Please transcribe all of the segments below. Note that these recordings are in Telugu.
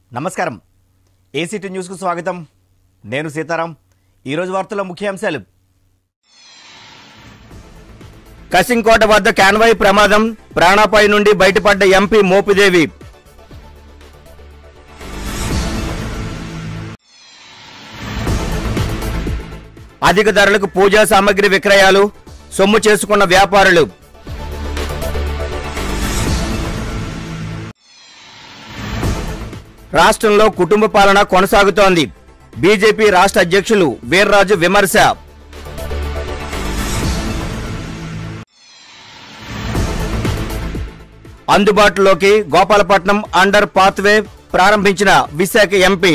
నమస్కారం ఏసీటీ న్యూస్కు స్వాగతం నేను సీతారాం ఈరోజు వార్తల ముఖ్యాంశాలు కసింకోట వద్ద కాన్వాయ్ ప్రమాదం ప్రాణాపాయ నుండి బయటపడ్డ ఎంపీ మోపిదేవి అధిక ధరలకు పూజా సామాగ్రి విక్రయాలు సొమ్ము చేసుకున్న వ్యాపారులు రాష్ట్రంలో కుటుంబ పాలన కొనసాగుతోంది బీజేపీ రాష్ట్ర అధ్యక్షులు వీర్రాజు విమర్శ అందుబాటులోకి గోపాలపట్నం అండర్ పాత్వే ప్రారంభించిన విశాఖ ఎంపీ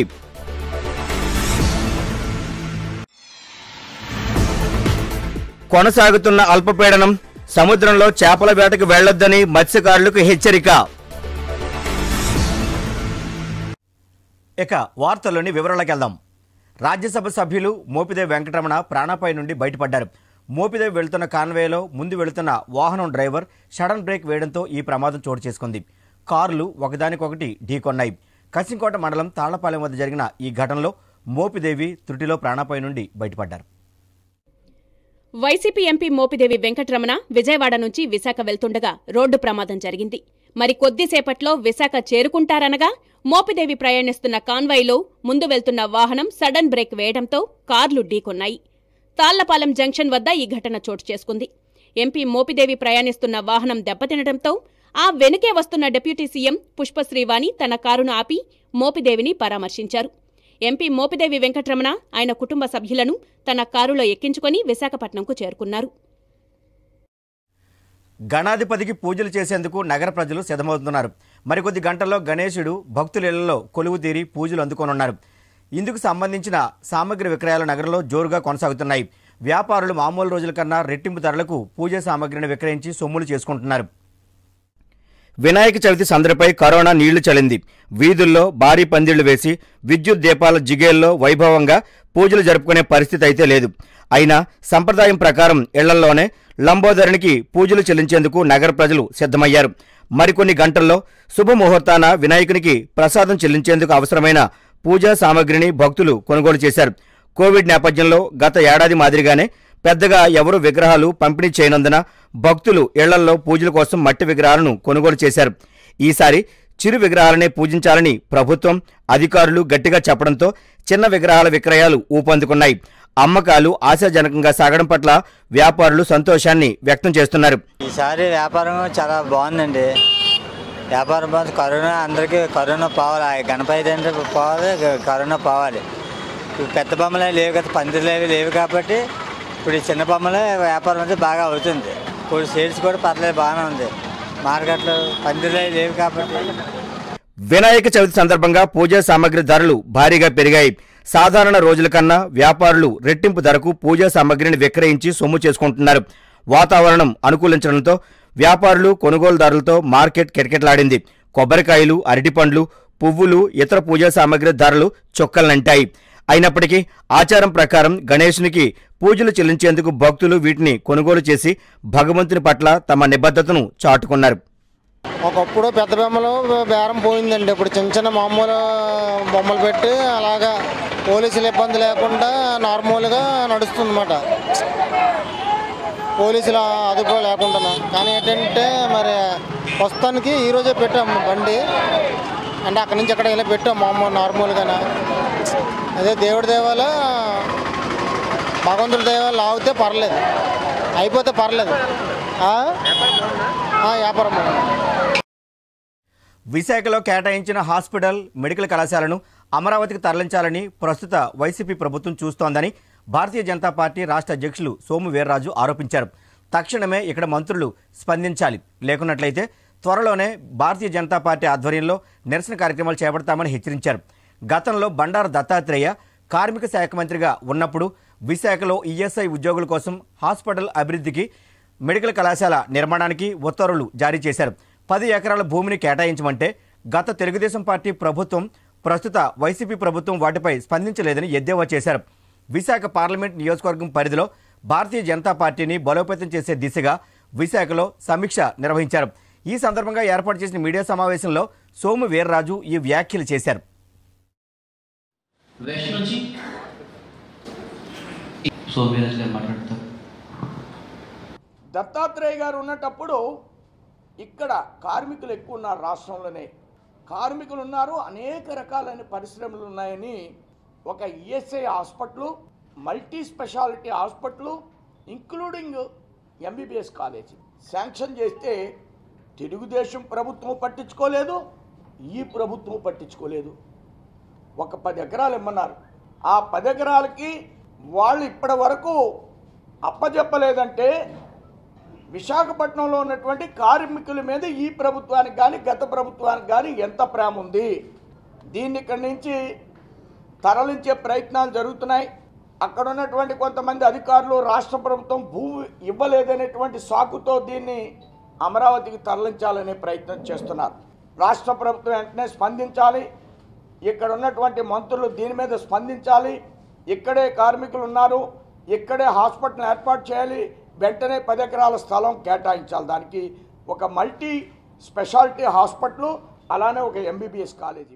కొనసాగుతున్న అల్పపీడనం సముద్రంలో చేపల వేటకు వెళ్లొద్దని మత్స్యకారులకు హెచ్చరిక ఇక వార్తల్లోని వివరాలకు వెళ్దాం రాజ్యసభ సభ్యులు మోపిదేవి వెంకటరమణ ప్రాణాపాయ నుండి బయటపడ్డారు మోపిదేవి వెళ్తున్న కాన్వేలో ముందు వెళుతున్న వాహనం డ్రైవర్ సడన్ బ్రేక్ వేయడంతో ఈ ప్రమాదం చోటు చేసుకుంది కార్లు ఒకదానికొకటి ఢీకొన్నాయి కసింకోట మండలం తాళ్లపాలెం వద్ద జరిగిన ఈ ఘటనలో మోపిదేవి త్రుటిలో ప్రాణాపాయ నుండి బయటపడ్డారు వైసీపీ ఎంపీ మోపిదేవి వెంకటరమణ విజయవాడ నుంచి విశాఖ వెళ్తుండగా రోడ్డు ప్రమాదం జరిగింది మరి కొద్దిసేపట్లో విశాఖ చేరుకుంటారనగా మోపిదేవి ప్రయాణిస్తున్న కాన్వాయ్లో ముందు వెళ్తున్న వాహనం సడన్ బ్రేక్ వేయడంతో కార్లు ఢీకొన్నాయి తాళ్లపాలెం జంక్షన్ వద్ద ఈ ఘటన చోటు చేసుకుంది ఎంపీ మోపిదేవి ప్రయాణిస్తున్న వాహనం దెబ్బతినడంతో ఆ వెనుకే వస్తున్న డిప్యూటీ సీఎం పుష్పశ్రీవాణి తన కారును ఆపి మోపిదేవిని పరామర్శించారు ఎంపీ మోపిదేవి వెంకటరమణ ఆయన కుటుంబ సభ్యులను తన కారులో ఎక్కించుకొని విశాఖపట్నంకు చేరుకున్నారు గణాధిపతికి పూజలు చేసేందుకు నగర ప్రజలు సిద్ధమవుతున్నారు మరికొద్ది గంటల్లో గణేశుడు భక్తుల ఇళ్లలో కొలువు తీరి పూజలు అందుకోనున్నారు ఇందుకు సంబంధించిన సామగ్రి విక్రయాలు నగరంలో జోరుగా కొనసాగుతున్నాయి వ్యాపారులు మామూలు రోజుల కన్నా రెట్టింపు ధరలకు పూజా సామగ్రిని విక్రయించి సొమ్ములు చేసుకుంటున్నారు వినాయక చవితి సందడిపై కరోనా నీళ్లు చల్లింది వీధుల్లో భారీ పందిళ్లు వేసి విద్యుత్ దీపాల జిగేల్లో వైభవంగా పూజలు జరుపుకునే పరిస్థితి అయితే లేదు అయినా సంప్రదాయం ప్రకారం ఇళ్లల్లోనే లంబోదరునికి పూజలు చెల్లించేందుకు నగర ప్రజలు సిద్ధమయ్యారు మరికొన్ని గంటల్లో శుభముహూర్తాన వినాయకునికి ప్రసాదం చెల్లించేందుకు అవసరమైన పూజా సామగ్రిని భక్తులు కొనుగోలు చేశారు కోవిడ్ నేపథ్యంలో గత ఏడాది మాదిరిగానే పెద్దగా ఎవరు విగ్రహాలు పంపిణీ చేయనందున భక్తులు ఇళ్లల్లో పూజల కోసం మట్టి విగ్రహాలను కొనుగోలు చేశారు ఈసారి చిరు విగ్రహాలనే పూజించాలని ప్రభుత్వం అధికారులు గట్టిగా చెప్పడంతో చిన్న విగ్రహాల విక్రయాలు ఊపందుకున్నాయి అమ్మకాలు ఆశాజనకంగా సాగడం పట్ల వ్యాపారులు సంతోషాన్ని వ్యక్తం చేస్తున్నారు ఈసారి వ్యాపారం చాలా బాగుందండి వ్యాపారం బాగుంది కరోనా అందరికీ కరోనా పోవాలి ఆ గణపతి అంటే పోవాలి గ- కరోనా పోవాలి ఇప్పుడు పెద్ద బొమ్మలే లేవు కదా పందిర్లు అవి లేవు కాబట్టి ఇప్పుడు ఈ చిన్న బొమ్మలే వ్యాపారం అయితే బాగా అవుతుంది ఇప్పుడు సేల్స్ కూడా పర్లేదు బాగానే ఉంది మార్కెట్లో పందిర్లు అవి లేవు కాబట్టి వినాయక చవితి సందర్భంగా పూజా సామగ్రి ధరలు భారీగా పెరిగాయి సాధారణ రోజుల కన్నా వ్యాపారులు రెట్టింపు ధరకు పూజా సామగ్రిని విక్రయించి సొమ్ము చేసుకుంటున్నారు వాతావరణం అనుకూలించడంతో వ్యాపారులు కొనుగోలుదారులతో మార్కెట్ కిటకిటలాడింది కొబ్బరికాయలు అరటిపండ్లు పువ్వులు ఇతర పూజా సామగ్రి ధరలు చొక్కలనంటాయి అయినప్పటికీ ఆచారం ప్రకారం గణేశునికి పూజలు చెల్లించేందుకు భక్తులు వీటిని కొనుగోలు చేసి భగవంతుని పట్ల తమ నిబద్ధతను చాటుకున్నారు ఒకప్పుడు పెద్ద బొమ్మలు బేరం పోయిందండి ఇప్పుడు చిన్న చిన్న మామూలు బొమ్మలు పెట్టి అలాగా పోలీసులు ఇబ్బంది లేకుండా నార్మల్గా నడుస్తుందన్నమాట పోలీసుల అదుపు లేకుండా కానీ ఏంటంటే మరి ప్రస్తుతానికి ఈరోజే పెట్టాం బండి అంటే అక్కడి నుంచి అక్కడ ఇలా పెట్టాం మామూలు నార్మల్గానే అదే దేవుడి దేవాల భగవంతుడి దేవాలు ఆగితే పర్లేదు అయిపోతే పర్లేదు ఆ? ఆ, వ్యాపారం బాగుంది. విశాఖలో కేటాయించిన హాస్పిటల్ మెడికల్ కళాశాలను అమరావతికి తరలించాలని ప్రస్తుత వైసీపీ ప్రభుత్వం చూస్తోందని భారతీయ జనతా పార్టీ రాష్ట్ర అధ్యక్షులు సోము వీర్రాజు ఆరోపించారు తక్షణమే ఇక్కడ మంత్రులు స్పందించాలి లేకున్నట్లయితే త్వరలోనే భారతీయ జనతా పార్టీ ఆధ్వర్యంలో నిరసన కార్యక్రమాలు చేపడతామని హెచ్చరించారు గతంలో బండారు దత్తాత్రేయ కార్మిక శాఖ మంత్రిగా ఉన్నప్పుడు విశాఖలో ఈఎస్ఐ ఉద్యోగుల కోసం హాస్పిటల్ అభివృద్ధికి మెడికల్ కళాశాల నిర్మాణానికి ఉత్తర్వులు జారీ చేశారు పది ఎకరాల భూమిని కేటాయించమంటే గత తెలుగుదేశం పార్టీ ప్రభుత్వం ప్రస్తుత వైసీపీ ప్రభుత్వం వాటిపై స్పందించలేదని ఎద్దేవా చేశారు విశాఖ పార్లమెంట్ నియోజకవర్గం పరిధిలో భారతీయ జనతా పార్టీని బలోపేతం చేసే దిశగా విశాఖలో సమీక్ష నిర్వహించారు ఈ సందర్భంగా ఏర్పాటు చేసిన మీడియా సమావేశంలో సోము వీర్రాజు ఈ వ్యాఖ్యలు చేశారు వెస్ట్ నుంచి సో వీరజ్ గారు మాట్లాడతారు దత్తాత్రేయ గారు ఉన్నటప్పుడు ఇక్కడ కార్మికులు ఎక్కువ ఉన్నారు రాష్ట్రంలోనే కార్మికులు ఉన్నారు అనేక రకాలైన పరిశ్రమలు ఉన్నాయని ఒక ESI hospital multi specialty hospital including MBBS college sanction చేస్తే తెలుగుదేశం ప్రభుత్వం పట్టించుకోలేదు ఈ ప్రభుత్వం పట్టించుకోలేదు ఒక పది ఎకరాలు ఇమ్మన్నారు ఆ పది ఎకరాలకి వాళ్ళు ఇప్పటి వరకు అప్పజెప్పలేదంటే విశాఖపట్నంలో ఉన్నటువంటి కార్మికుల మీద ఈ ప్రభుత్వానికి కానీ గత ప్రభుత్వానికి కానీ ఎంత ప్రేమ ఉంది దీన్ని ఇక్కడి నుంచి తరలించే ప్రయత్నాలు జరుగుతున్నాయి అక్కడ ఉన్నటువంటి కొంతమంది అధికారులు రాష్ట్ర ప్రభుత్వం భూమి ఇవ్వలేదనేటువంటి సాకుతో దీన్ని అమరావతికి తరలించాలనే ప్రయత్నం చేస్తున్నారు రాష్ట్ర ప్రభుత్వం వెంటనే స్పందించాలి ఇక్కడ ఉన్నటువంటి మంత్రులు దీని మీద స్పందించాలి ఇక్కడే కార్మికులు ఉన్నారు ఇక్కడే హాస్పిటల్ ఏర్పాటు చేయాలి వెంటనే పది ఎకరాల స్థలం కేటాయించాలి దానికి ఒక మల్టీ స్పెషాలిటీ హాస్పిటల్ అలానే ఒక ఎంబీబీఎస్ కాలేజీ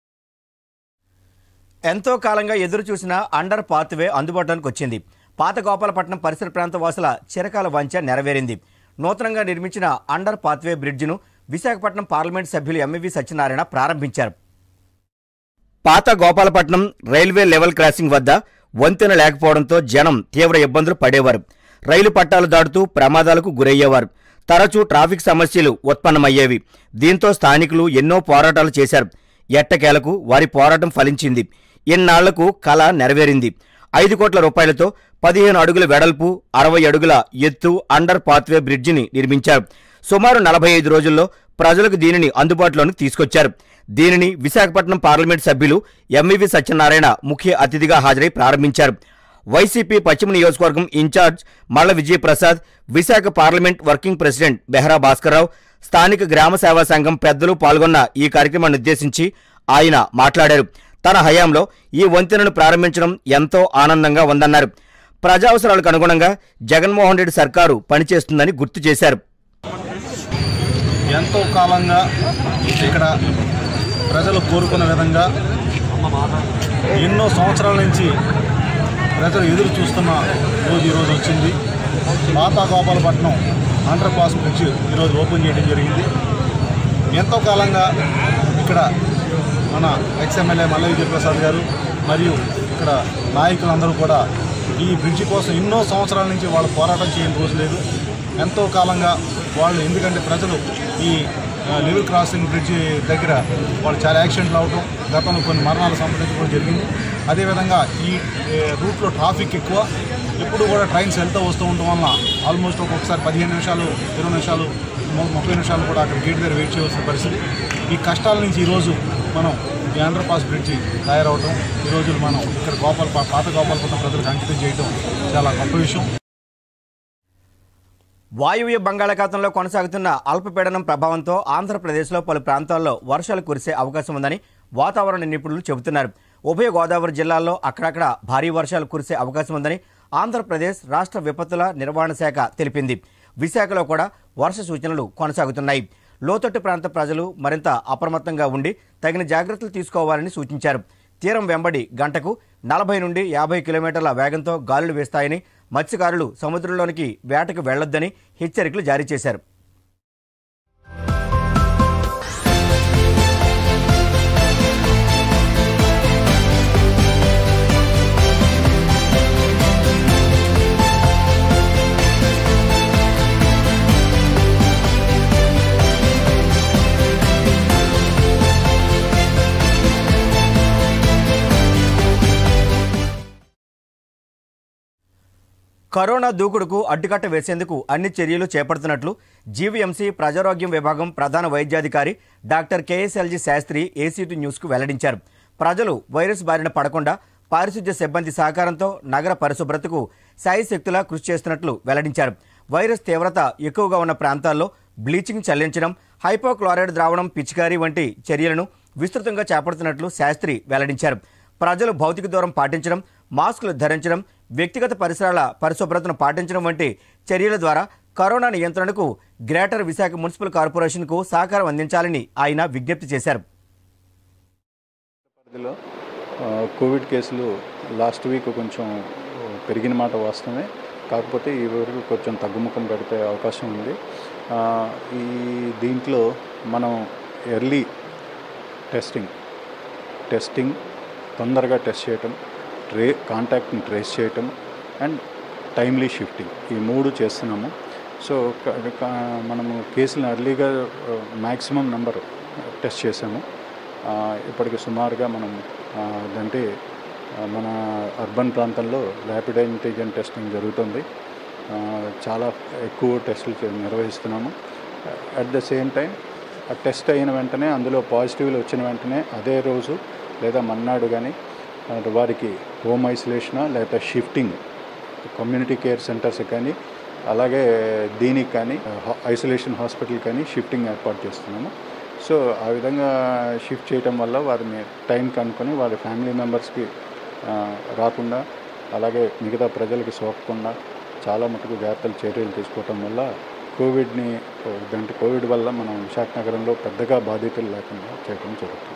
ఎంతో కాలంగా ఎదురు చూసిన అండర్ పాత్వే అందుబాటులోకి వచ్చింది పాత గోపాలపట్నం పరిసర ప్రాంత వాసుల చిరకాల వంచ నెరవేరింది నూతనంగా నిర్మించిన అండర్ పాత్వే బ్రిడ్జిను విశాఖపట్నం పార్లమెంట్ సభ్యులు ఎంఈవి సత్యనారాయణ ప్రారంభించారు పాత గోపాలపట్నం రైల్వే లెవెల్ క్రాసింగ్ వద్ద వంతెన లేకపోవడంతో జనం తీవ్ర ఇబ్బందులు పడేవారు రైలు పట్టాలు దాటుతూ ప్రమాదాలకు గురయ్యేవారు తరచూ ట్రాఫిక్ సమస్యలు ఉత్పన్నమయ్యేవి దీంతో స్థానికులు ఎన్నో పోరాటాలు చేశారు ఎట్టకేలకు వారి పోరాటం ఫలించింది ఇన్నాళ్లకు కళ నెరవేరింది ఐదు కోట్ల రూపాయలతో పదిహేను అడుగుల వెడల్పు అరవై అడుగుల ఎత్తు అండర్ పాత్వే బ్రిడ్జిని నిర్మించారు సుమారు నలభై ఐదు రోజుల్లో ప్రజలకు దీనిని అందుబాటులోకి తీసుకొచ్చారు దీనిని విశాఖపట్నం పార్లమెంట్ సభ్యులు ఎంవివి సత్యనారాయణ ముఖ్య అతిథిగా హాజరై ప్రారంభించారు వైసీపీ పశ్చిమ నియోజకవర్గం in charge Malla Vijayaprasad Visakha parliament working president Behara Bhaskar Rao స్థానిక గ్రామ సేవా సంఘం పెద్దలు పాల్గొన్న ఈ కార్యక్రమాన్ని ఉద్దేశించి ఆయన మాట్లాడారు తన హయాంలో ఈ వంతెనను ప్రారంభించడం ఎంతో ఆనందంగా ఉందన్నారు ప్రజావసరాలకు అనుగుణంగా జగన్మోహన్ రెడ్డి సర్కారు పనిచేస్తుందని గుర్తు చేశారు ఎంతో కాలంగా ఇక్కడ ప్రజలు కోరుకున్న విధంగా ఎన్నో సంవత్సరాల నుంచి ప్రజలు ఎదురు చూస్తున్న రోజు ఈరోజు వచ్చింది పాత గోపాలపట్నం అండర్ పాస్ బ్రిడ్జ్ ఈరోజు ఓపెన్ చేయడం జరిగింది ఎంతో కాలంగా ఇక్కడ మన ఎక్స్ఎమ్మెల్యే మల్ల విజయప్రసాద్ గారు మరియు ఇక్కడ నాయకులందరూ కూడా ఈ బ్రిడ్జి కోసం ఎన్నో సంవత్సరాల నుంచి వాళ్ళు పోరాటం చేయని రోజు లేదు ఎంతో కాలంగా వాళ్ళు ఎందుకంటే ప్రజలు ఈ ఆ, లెవెల్ క్రాసింగ్ బ్రిడ్జి దగ్గర వాళ్ళు చాలా యాక్సిడెంట్లు అవడం గతంలో కొన్ని మరణాలు సంభవించడం జరిగింది అదేవిధంగా ఈ ఏ, రూట్లో ట్రాఫిక్ ఎక్కువ ఎప్పుడు కూడా ట్రైన్స్ వెళ్తూ వస్తూ ఉండటం వలన ఆల్మోస్ట్ ఒక్కొక్కసారి పదిహేను నిమిషాలు ఇరవై నిమిషాలు ము- ముప్పై నిమిషాలు కూడా అక్కడ గేట్ దగ్గర వెయిట్ చేయవలసిన పరిస్థితి ఈ కష్టాల నుంచి ఈరోజు మనం ఈ అండర్ పాస్ బ్రిడ్జి తయారవడం ఈరోజు మనం ఇక్కడ గోపాల పాత గోపాలపట్నం ప్రజలకు అంకితం చేయడం చాలా గొప్ప విషయం వాయువ్య బంగాళాఖాతంలో కొనసాగుతున్న అల్పపీడనం ప్రభావంతో ఆంధ్రప్రదేశ్లో పలు ప్రాంతాల్లో వర్షాలు కురిసే అవకాశం ఉందని వాతావరణ నిపుణులు చెబుతున్నారు ఉభయ గోదావరి జిల్లాల్లో అక్కడక్కడ భారీ వర్షాలు కురిసే అవకాశం ఉందని ఆంధ్రప్రదేశ్ రాష్ట్ర విపత్తుల నిర్వహణ శాఖ తెలిపింది విశాఖలో కూడా వర్ష సూచనలు కొనసాగుతున్నాయి లోతట్టు ప్రాంత ప్రజలు మరింత అప్రమత్తంగా ఉండి తగిన జాగ్రత్తలు తీసుకోవాలని సూచించారు తీరం వెంబడి గంటకు నలభై నుండి యాభై కిలోమీటర్ల వేగంతో గాలులు వేస్తాయని మత్స్యకారులు సముద్రంలోనికి వేటకు వెళ్లొద్దని హెచ్చరికలు జారీ చేశారు కరోనా దూకుడుకు అడ్డుకట్ట వేసేందుకు అన్ని చర్యలు చేపడుతున్నట్లు జీవీఎంసీ ప్రజారోగ్యం విభాగం ప్రధాన వైద్యాధికారి డాక్టర్ కేఎస్ఎల్జీ శాస్త్రి ఏసీటీ న్యూస్కు వెల్లడించారు ప్రజలు వైరస్ బారిన పడకుండా పారిశుద్ధ్య సిబ్బంది సహకారంతో నగర పరిశుభ్రతకు శాయశక్తులా కృషి చేస్తున్నట్లు వెల్లడించారు వైరస్ తీవ్రత ఎక్కువగా ఉన్న ప్రాంతాల్లో బ్లీచింగ్ చల్లించడం హైపోక్లోరైడ్ ద్రావణం పిచికారీ వంటి చర్యలను విస్తృతంగా చేపడుతున్నట్లు శాస్త్రి వెల్లడించారు ప్రజలు భౌతిక దూరం పాటించడం మాస్కులు ధరించడం వ్యక్తిగత పరిసరాల పరిశుభ్రతను పాటించడం వంటి చర్యల ద్వారా కరోనా నియంత్రణకు గ్రేటర్ విశాఖ మున్సిపల్ కార్పొరేషన్కు సహకారం అందించాలని ఆయన విజ్ఞప్తి చేశారు పరిధిలో ఆ, కోవిడ్ కేసులు లాస్ట్ వీక్ కొంచెం పెరిగిన మాట వాస్తవమే కాకపోతే ఈ వరకు కొంచెం తగ్గుముఖం పెడితే అవకాశం ఉంది ఆ, ఈ దీంట్లో మనం ఎర్లీ టెస్టింగ్ టెస్టింగ్ తొందరగా టెస్ట్ చేయటం ట్రే కాంటాక్ట్ని ట్రేస్ చేయటం అండ్ టైమ్లీ షిఫ్టింగ్ ఈ మూడు చేస్తున్నాము సో క- క- మనము కేసులను ఎర్లీగా మ్యాక్సిమం నెంబర్ టెస్ట్ చేసాము ఆ, ఇప్పటికి సుమారుగా మనం ఆ, అంటే ఆ, మన అర్బన్ ప్రాంతంలో ర్యాపిడ్ యాంటీజెన్ టెస్టింగ్ జరుగుతుంది ఆ, చాలా ఎక్కువ టెస్టులు చే- నిర్వహిస్తున్నాము అట్ ద సేమ్ టైం ఆ టెస్ట్ అయిన వెంటనే అందులో పాజిటివ్లు వచ్చిన వెంటనే అదే రోజు లేదా మన్నాడు కానీ వారికి హోమ్ ఐసోలేషనా లేదా షిఫ్టింగ్ కమ్యూనిటీ కేర్ సెంటర్స్ కానీ అలాగే దీనికి కానీ హా- ఐసోలేషన్ హాస్పిటల్ కానీ షిఫ్టింగ్ ఏర్పాటు చేస్తున్నాము సో ఆ విధంగా షిఫ్ట్ చేయటం వల్ల వారిని టైం కనుక్కొని వారి ఫ్యామిలీ మెంబర్స్కి ఆ, రాకుండా అలాగే మిగతా ప్రజలకి సోకకుండా చాలా మటుకు జాగ్రత్తలు చర్యలు తీసుకోవటం వల్ల కోవిడ్ని అంటే కోవిడ్ వల్ల మనం విశాఖ నగరంలో పెద్దగా బాధితులు లేకుండా చేయడం జరుగుతుంది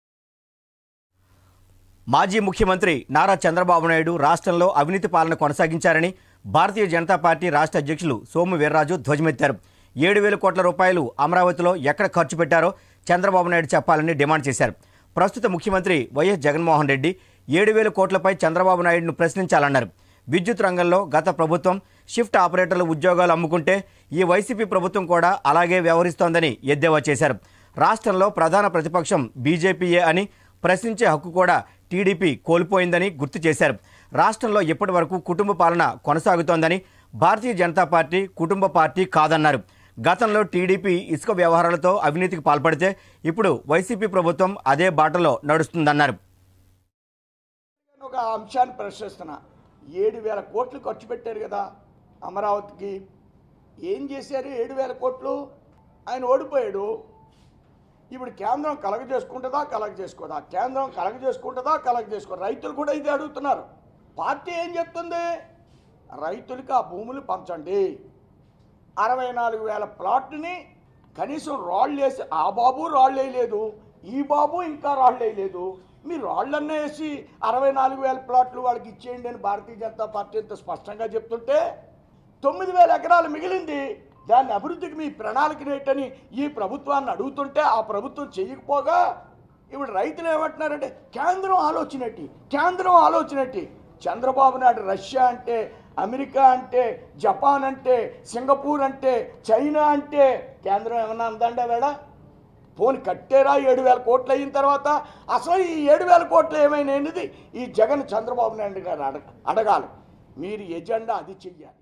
మాజీ ముఖ్యమంత్రి నారా చంద్రబాబు నాయుడు రాష్ట్రంలో అవినీతి పాలన కొనసాగించారని భారతీయ జనతా పార్టీ రాష్ట్ర అధ్యక్షులు సోము వీర్రాజు ధ్వజమెత్తారు ఏడు వేల కోట్ల రూపాయలు అమరావతిలో ఎక్కడ ఖర్చు పెట్టారో చంద్రబాబు నాయుడు చెప్పాలని డిమాండ్ చేశారు ప్రస్తుత ముఖ్యమంత్రి వైఎస్ జగన్మోహన్ రెడ్డి ఏడు వేల కోట్లపై చంద్రబాబు నాయుడును ప్రశ్నించాలన్నారు విద్యుత్ రంగంలో గత ప్రభుత్వం షిఫ్ట్ ఆపరేటర్ల ఉద్యోగాలు అమ్ముకుంటే ఈ వైసీపీ ప్రభుత్వం కూడా అలాగే వ్యవహరిస్తోందని ఎద్దేవా చేశారు రాష్ట్రంలో ప్రధాన ప్రతిపక్షం బీజేపీయే అని ప్రశ్నించే హక్కు కూడా టీడీపీ కోల్పోయిందని గుర్తు చేశారు రాష్ట్రంలో ఇప్పటి వరకు కుటుంబ పాలన కొనసాగుతోందని భారతీయ జనతా పార్టీ కుటుంబ పార్టీ కాదన్నారు గతంలో టీడీపీ ఇసుక వ్యవహారాలతో అవినీతికి పాల్పడితే ఇప్పుడు వైసీపీ ప్రభుత్వం అదే బాటలో నడుస్తుందన్నారు నేను ఒక అంశాన్ని ప్రశ్నిస్తున్నా ఏడు వేల కోట్లు ఖర్చు పెట్టారు కదా అమరావతికి ఏం చేశారు ఏడు వేల కోట్లు ఆయన ఓడిపోయాడు ఇప్పుడు కేంద్రం కలగ చేసుకుంటుందా కలగ చేసుకోదా కేంద్రం కలగ చేసుకుంటుందా కలగ చేసుకో రైతులు కూడా ఇది అడుగుతున్నారు పార్టీ ఏం చెప్తుంది రైతులకి ఆ భూములు పంచండి అరవై నాలుగు వేల ప్లాట్ని కనీసం రాళ్ళు వేసి ఆ బాబు రాళ్ళు వేయలేదు ఈ బాబు ఇంకా రాళ్ళు వేయలేదు మీరు రాళ్ళన్నీ వేసి అరవై నాలుగు వేల ప్లాట్లు వాళ్ళకి ఇచ్చేయండి అని భారతీయ జనతా పార్టీ ఇంత స్పష్టంగా చెప్తుంటే తొమ్మిది వేల ఎకరాలు మిగిలింది దాన్ని అభివృద్ధికి మీ ప్రణాళిక ఏంటని ఈ ప్రభుత్వాన్ని అడుగుతుంటే ఆ ప్రభుత్వం చేయకపోగా ఇప్పుడు రైతులు ఏమంటున్నారంటే కేంద్రం ఆలోచనటి కేంద్రం ఆలోచనటి చంద్రబాబు నాయుడు రష్యా అంటే అమెరికా అంటే జపాన్ అంటే సింగపూర్ అంటే చైనా అంటే కేంద్రం ఏమన్నా అందండి వేళ పోని కట్టేరా ఏడు వేల కోట్లు అయిన తర్వాత అసలు ఈ ఏడు వేల కోట్లు ఏమైనాది ఈ జగన్ చంద్రబాబు నాయుడు గారు అడగ అడగాలి మీరు ఎజెండా అది చెయ్యాలి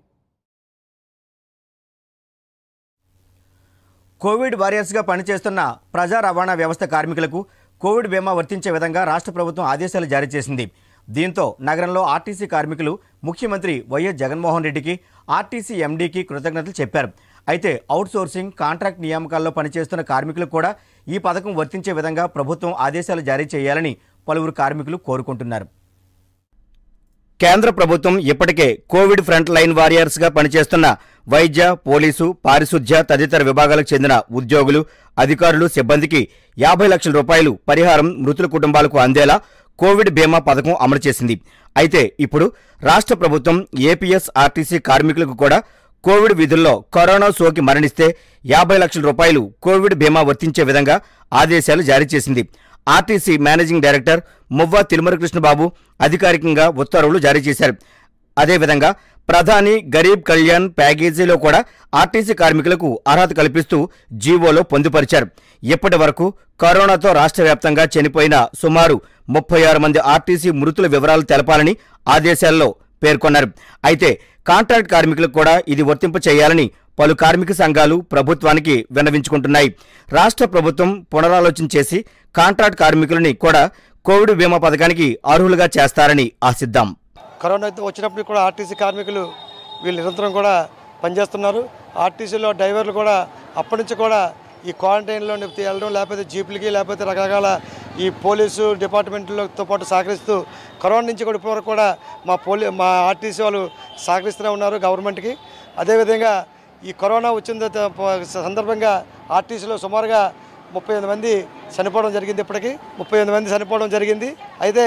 కోవిడ్ వారియర్స్గా పనిచేస్తున్న ప్రజా రవాణా వ్యవస్థ కార్మికులకు కోవిడ్ బీమా వర్తించే విధంగా రాష్ట్ర ప్రభుత్వం ఆదేశాలు జారీ చేసింది దీంతో నగరంలో ఆర్టీసీ కార్మికులు ముఖ్యమంత్రి వైఎస్ జగన్మోహన్ రెడ్డికి ఆర్టీసీ ఎండీకి కృతజ్ఞతలు చెప్పారు అయితే అవుట్సోర్సింగ్ కాంట్రాక్ట్ నియామకాల్లో పనిచేస్తున్న కార్మికులకు కూడా ఈ పథకం వర్తించే విధంగా ప్రభుత్వం ఆదేశాలు జారీ చేయాలని పలువురు కార్మికులు కోరుకుంటున్నారు కేంద్ర ప్రభుత్వం ఇప్పటికే కోవిడ్ ఫ్రంట్ లైన్ వారియర్స్ గా పనిచేస్తున్న వైద్య పోలీసు పారిశుధ్య తదితర విభాగాలకు చెందిన ఉద్యోగులు అధికారులు సిబ్బందికి యాభై లక్షల రూపాయలు పరిహారం మృతుల కుటుంబాలకు అందేలా కోవిడ్ బీమా పథకం అమలు చేసింది అయితే ఇప్పుడు రాష్ట్ర ప్రభుత్వం ఏపీఎస్ ఆర్టీసీ కార్మికులకు కూడా కోవిడ్ విధుల్లో కరోనా సోకి మరణిస్తే యాభై లక్షల రూపాయలు కోవిడ్ బీమా వర్తించే విధంగా ఆదేశాలు జారీ చేసింది RTC managing director Muvva Tirumala Krishnababu అధికారికంగా ఉత్తర్వులు జారీ చేశారు అదేవిధంగా ప్రధాని గరీబ్ కళ్యాణ్ ప్యాకేజీలో కూడా ఆర్టీసీ కార్మికులకు అర్హత కల్పిస్తూ జీవోలో పొందుపరిచారు ఇప్పటి వరకు కరోనాతో రాష్ట్ర వ్యాప్తంగా చనిపోయిన సుమారు ముప్పై ఆరు మంది ఆర్టీసీ మృతుల వివరాలు తెలపాలని ఆదేశాల్లో పేర్కొన్నారు అయితే కాంట్రాక్ట్ కార్మికులకు కూడా ఇది వర్తింప చేయాలని పలు కార్మిక సంఘాలు ప్రభుత్వానికి విన్నవించుకుంటున్నాయి రాష్ట్ర ప్రభుత్వం పునరాలోచన చేసి కాంట్రాక్ట్ కార్మికులని కూడా కోవిడ్ బీమా పథకానికి అర్హులుగా చేస్తారని ఆశిద్దాం కరోనా వచ్చినప్పుడు కూడా ఆర్టీసీ కార్మికులు వీళ్ళు నిరంతరం కూడా పనిచేస్తున్నారు ఆర్టీసీలో డ్రైవర్లు కూడా అప్పటి నుంచి కూడా ఈ క్వారంటైన్లో వెళ్ళడం లేకపోతే జీపులకి లేకపోతే రకరకాల ఈ పోలీసు డిపార్ట్మెంట్లతో పాటు సహకరిస్తూ కరోనా నుంచి కూడా ఇప్పటివరకు కూడా మా పోలీ మా ఆర్టీసీ వాళ్ళు సహకరిస్తూనే ఉన్నారు గవర్నమెంట్కి అదేవిధంగా ఈ కరోనా వచ్చిన త- సందర్భంగా ఆర్టీసీలో సుమారుగా ముప్పై ఎనిమిది మంది చనిపోవడం జరిగింది ఇప్పటికీ ముప్పై ఎనిమిది మంది చనిపోవడం జరిగింది అయితే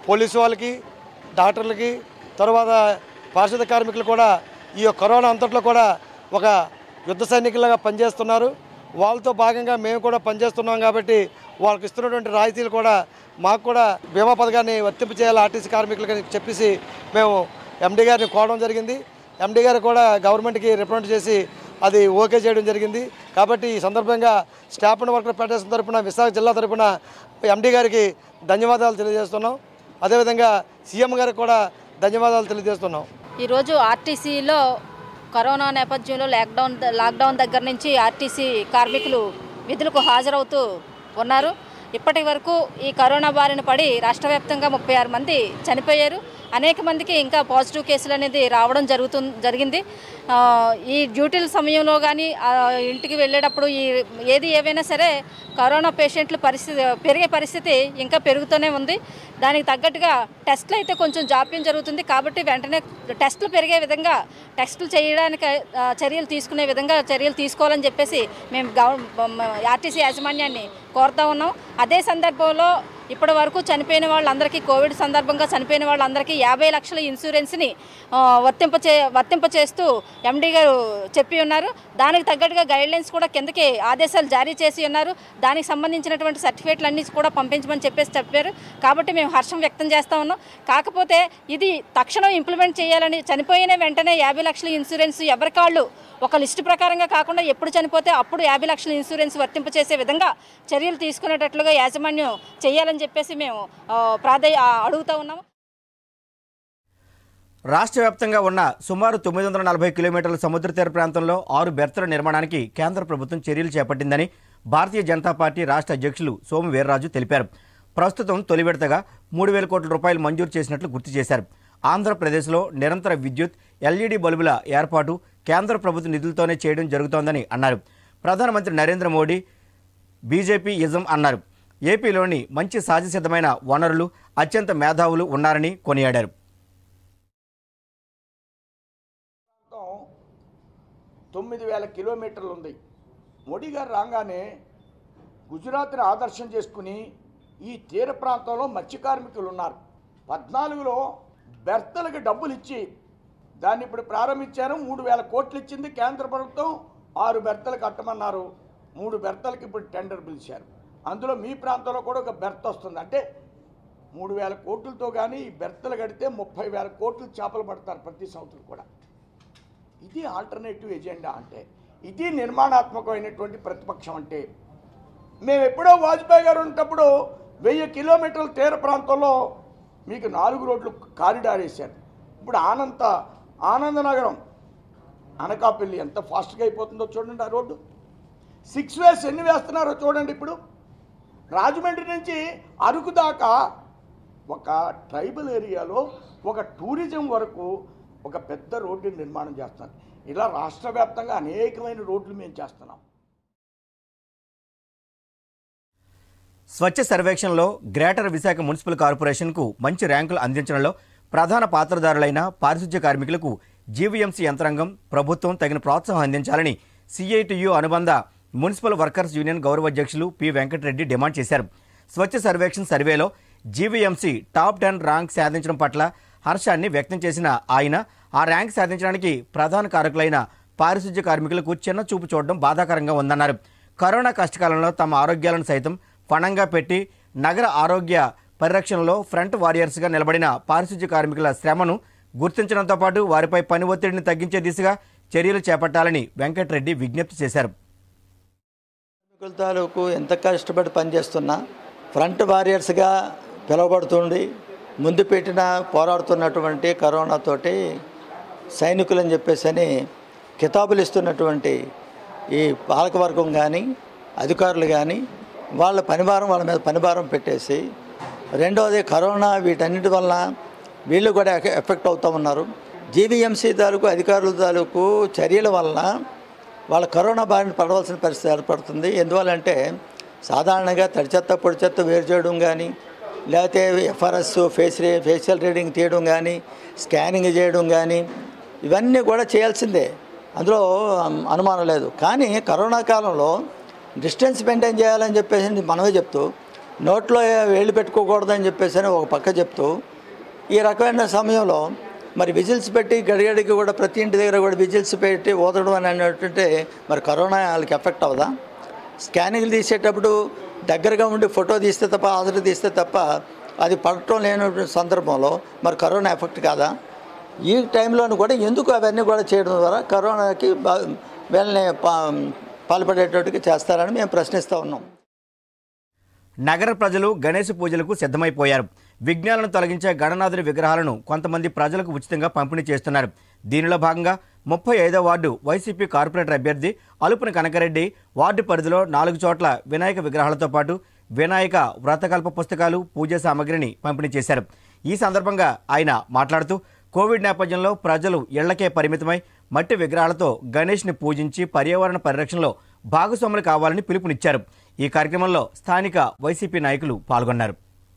పోలీసు వాళ్ళకి డాక్టర్లకి తర్వాత పారిశుద్ధ కార్మికులు కూడా ఈ యొక్క కరోనా అంతట్లో కూడా ఒక యుద్ధ సైనికులుగా పనిచేస్తున్నారు వాళ్ళతో భాగంగా మేము కూడా పనిచేస్తున్నాం కాబట్టి వాళ్ళకి ఇస్తున్నటువంటి రాయితీలు కూడా మాకు కూడా బీమా పథకాన్ని వర్తింపు చేయాలి ఆర్టీసీ కార్మికులకి చెప్పేసి మేము ఎండీ గారిని కోవడం జరిగింది ఎండీ గారు కూడా గవర్నమెంట్కి రిప్రజెంట్ చేసి అది ఓకే చేయడం జరిగింది కాబట్టి ఈ సందర్భంగా స్టాఫ్ అండ్ వర్కర్ ఫెడరేషన్ తరపున విశాఖ జిల్లా తరపున ఎండీ గారికి ధన్యవాదాలు తెలియజేస్తున్నాం అదేవిధంగా సీఎం గారికి కూడా ధన్యవాదాలు తెలియజేస్తున్నాం ఈరోజు ఆర్టీసీలో కరోనా నేపథ్యంలో లాక్డౌన్ లాక్డౌన్ దగ్గర నుంచి ఆర్టీసీ కార్మికులు విధులకు హాజరవుతూ ఉన్నారు ఇప్పటి వరకు ఈ కరోనా బారిన పడి రాష్ట్ర వ్యాప్తంగా ముప్పై ఆరు మంది చనిపోయారు అనేక మందికి ఇంకా పాజిటివ్ కేసులు అనేది రావడం జరుగుతు జరిగింది ఆ, ఈ డ్యూటీల సమయంలో కానీ ఇంటికి వెళ్ళేటప్పుడు ఈ ఏది ఏవైనా సరే కరోనా పేషెంట్లు పరిస్థితి పెరిగే పరిస్థితి ఇంకా పెరుగుతూనే ఉంది దానికి తగ్గట్టుగా టెస్టులు అయితే కొంచెం జాప్యం జరుగుతుంది కాబట్టి వెంటనే టెస్టులు పెరిగే విధంగా టెస్టులు చేయడానికి ఆ, చర్యలు తీసుకునే విధంగా చర్యలు తీసుకోవాలని చెప్పేసి మేము గవ ఆర్టీసీ యాజమాన్యాన్ని కోరుతా ఉన్నాం అదే సందర్భంలో ఇప్పటి వరకు చనిపోయిన వాళ్ళందరికీ కోవిడ్ సందర్భంగా చనిపోయిన వాళ్ళందరికీ యాభై లక్షల ఇన్సూరెన్స్ని ఆ, వర్తింపచే వర్తింపచేస్తూ ఎండీ గారు చెప్పి ఉన్నారు దానికి తగ్గట్టుగా గైడ్లైన్స్ కూడా కిందకి ఆదేశాలు జారీ చేసి ఉన్నారు దానికి సంబంధించినటువంటి సర్టిఫికేట్లు అన్నీ కూడా పంపించమని చెప్పేసి చెప్పారు కాబట్టి మేము హర్షం వ్యక్తం చేస్తూ ఉన్నాం కాకపోతే ఇది తక్షణం ఇంప్లిమెంట్ చేయాలని చనిపోయిన వెంటనే యాభై లక్షల ఇన్సూరెన్స్ ఎవరికాళ్ళు ఒక లిస్టు ప్రకారంగా కాకుండా ఎప్పుడు చనిపోతే అప్పుడు యాభై లక్షల ఇన్సూరెన్స్ వర్తింపచేసే విధంగా చర్యలు తీసుకునేటట్లుగా యాజమాన్యం చేయాలని చెప్పేసి మేము ఆ, ప్రాధే ఆ, అడుగుతా ఉన్నాము రాష్ట్ర వ్యాప్తంగా ఉన్న సుమారు తొమ్మిది వందల నలభై కిలోమీటర్ల సముద్ర తీర ప్రాంతంలో ఆరు బెర్తల నిర్మాణానికి కేంద్ర ప్రభుత్వం చర్యలు చేపట్టిందని భారతీయ జనతా పార్టీ రాష్ట్ర అధ్యక్షులు సోము వీర్రాజు తెలిపారు ప్రస్తుతం తొలి విడతగా మూడు వేల కోట్ల రూపాయలు మంజూరు చేసినట్లు గుర్తు చేశారు ఆంధ్రప్రదేశ్లో నిరంతర విద్యుత్ ఎల్ఈడి బల్బుల ఏర్పాటు కేంద్ర ప్రభుత్వ నిధులతోనే చేయడం జరుగుతోందని అన్నారు ప్రధానమంత్రి నరేంద్ర మోడీ బీజేపీ ఇజం అన్నారు ఏపీలోని మంచి సహజసిద్ధమైన వనరులు అత్యంత మేధావులు ఉన్నారని కొనియాడారు తొమ్మిది వేల కిలోమీటర్లు ఉంది మోడీ గారు రాగానే గుజరాత్ని ఆదర్శం చేసుకుని ఈ తీర ప్రాంతంలో మత్స్య కార్మికులు ఉన్నారు పద్నాలుగులో బెర్తలకు డబ్బులు ఇచ్చి దాన్ని ఇప్పుడు ప్రారంభించారు మూడు వేల కోట్లు ఇచ్చింది కేంద్ర ప్రభుత్వం ఆరు బెర్తలు కట్టమన్నారు మూడు బెర్తలకి ఇప్పుడు టెండర్ పిలిచారు అందులో మీ ప్రాంతంలో కూడా ఒక బెర్త్ వస్తుంది అంటే మూడు వేల కోట్లతో కానీ ఈ బెర్తలు కడితే ముప్పై వేల కోట్లు చేపలు పడతారు ప్రతి సంవత్సరం కూడా ఇది ఆల్టర్నేటివ్ ఎజెండా అంటే ఇది నిర్మాణాత్మకమైనటువంటి ప్రతిపక్షం అంటే మేము ఎప్పుడో వాజ్పేయి గారు ఉన్నప్పుడు వెయ్యి కిలోమీటర్ల తీర ప్రాంతంలో మీకు నాలుగు రోడ్లు కారిడార్ వేశారు ఇప్పుడు ఆనంద ఆనందనగరం అనకాపల్లి ఎంత ఫాస్ట్గా అయిపోతుందో చూడండి ఆ రోడ్డు సిక్స్ వేస్ ఎన్ని వేస్తున్నారో చూడండి ఇప్పుడు రాజమండ్రి నుంచి అరకు దాకా ఒక ట్రైబల్ ఏరియాలో ఒక టూరిజం వరకు ఒక పెద్ద రోడ్డు నిర్మాణం చేస్తున్నారు ఇలా రాష్ట్ర వ్యాప్తంగా అనేకమైన రోడ్లు మేము చేస్తున్నాం స్వచ్ఛ సర్వేక్షణలో గ్రేటర్ విశాఖ మున్సిపల్ కార్పొరేషన్కు మంచి ర్యాంకులు అందించడంలో ప్రధాన పాత్రధారులైన పారిశుధ్య కార్మికులకు జీవీఎంసీ యంత్రాంగం ప్రభుత్వం తగిన ప్రోత్సాహం అందించాలని సిఐటియు అనుబంధ మున్సిపల్ వర్కర్స్ యూనియన్ గౌరవ అధ్యక్షులు పి వెంకటరెడ్డి డిమాండ్ చేశారు స్వచ్ఛ సర్వేక్షణ సర్వేలో జీవీఎంసీ టాప్ టెన్ ర్యాంక్ సాధించడం పట్ల హర్షాన్ని వ్యక్తం చేసిన ఆయన ఆ ర్యాంక్ సాధించడానికి ప్రధాన కారకులైన పారిశుధ్య కార్మికులకు చిన్న చూపు చూడడం బాధాకరంగా ఉందన్నారు కరోనా కష్టకాలంలో తమ ఆరోగ్యాలను సైతం పణంగా పెట్టి నగర ఆరోగ్య పరిరక్షణలో ఫ్రంట్ వారియర్స్గా నిలబడిన పారిశుధ్య కార్మికుల శ్రమను గుర్తించడంతో పాటు వారిపై పని ఒత్తిడిని తగ్గించే దిశగా చర్యలు చేపట్టాలని వెంకటరెడ్డి విజ్ఞప్తి చేశారు కార్మికుల తాలూకు ఎంత కష్టపడి పనిచేస్తున్నా ఫ్రంట్ వారియర్స్గా పిలువబడుతుంది ముందు పెట్టిన పోరాడుతున్నటువంటి కరోనాతోటి సైనికులని చెప్పేసి అని కితాబులు ఇస్తున్నటువంటి ఈ పాలకవర్గం కానీ అధికారులు కానీ వాళ్ళ పనిభారం వాళ్ళ మీద పనిభారం పెట్టేసి రెండవది కరోనా వీటన్నిటి వలన వీళ్ళు కూడా ఎఫె- ఎఫెక్ట్ అవుతూ ఉన్నారు జీవీఎంసీ తాలూకు అధికారుల తాలూకు చర్యల వలన వాళ్ళ కరోనా బారిన పడవలసిన పరిస్థితి ఏర్పడుతుంది ఎందువల్లంటే సాధారణంగా తడి చెత్త పొడి చెత్త వేరు చేయడం కానీ లేకపోతే FRS face ray facial reading తీయడం కానీ స్కానింగ్ చేయడం కానీ ఇవన్నీ కూడా చేయాల్సిందే అందులో అం- అనుమానం లేదు కానీ కరోనా కాలంలో డిస్టెన్స్ మెయింటైన్ చేయాలని చెప్పేసి మనమే చెప్తూ నోట్లో వేళ్ళు పెట్టుకోకూడదని చెప్పేసి అని ఒక పక్క చెప్తూ ఈ రకమైన సమయంలో మరి విజిల్స్ పెట్టి గడిగడికి కూడా ప్రతి ఇంటి దగ్గర కూడా విజిల్స్ పెట్టి ఊదడం అని అన్నట్టుంటే మరి కరోనా వాళ్ళకి ఎఫెక్ట్ అవదా స్కానింగ్లు తీసేటప్పుడు దగ్గరగా ఉండి ఫోటో తీస్తే తప్ప ఆధార్ తీస్తే తప్ప అది పడటం లేని సందర్భంలో మరి కరోనా ఎఫెక్ట్ కాదా ఈ టైంలోనూ కూడా ఎందుకు అవన్నీ కూడా చేయడం ద్వారా కరోనాకి బా- వీళ్ళని పా పాల్పడేటట్టుగా చేస్తారని మేము ప్రశ్నిస్తూ ఉన్నాం నగర ప్రజలు గణేష్ పూజలకు సిద్ధమైపోయారు విఘ్నాలను తొలగించే గణనాథుని విగ్రహాలను కొంతమంది ప్రజలకు ఉచితంగా పంపిణీ చేస్తున్నారు దీనిలో భాగంగా ముప్పై ఐదో వార్డు వైసీపీ కార్పొరేటర్ అభ్యర్థి అలుపుని కనకరెడ్డి వార్డు పరిధిలో నాలుగు చోట్ల వినాయక విగ్రహాలతో పాటు వినాయక వ్రతకల్ప పుస్తకాలు పూజా సామగ్రిని పంపిణీ చేశారు ఈ సందర్భంగా ఆయన మాట్లాడుతూ కోవిడ్ నేపథ్యంలో ప్రజలు ఇళ్లకే పరిమితమై మట్టి విగ్రహాలతో గణేష్ని పూజించి పర్యావరణ పరిరక్షణలో భాగస్వాములు కావాలని పిలుపునిచ్చారు ఈ కార్యక్రమంలో స్థానిక వైసీపీ నాయకులు పాల్గొన్నారు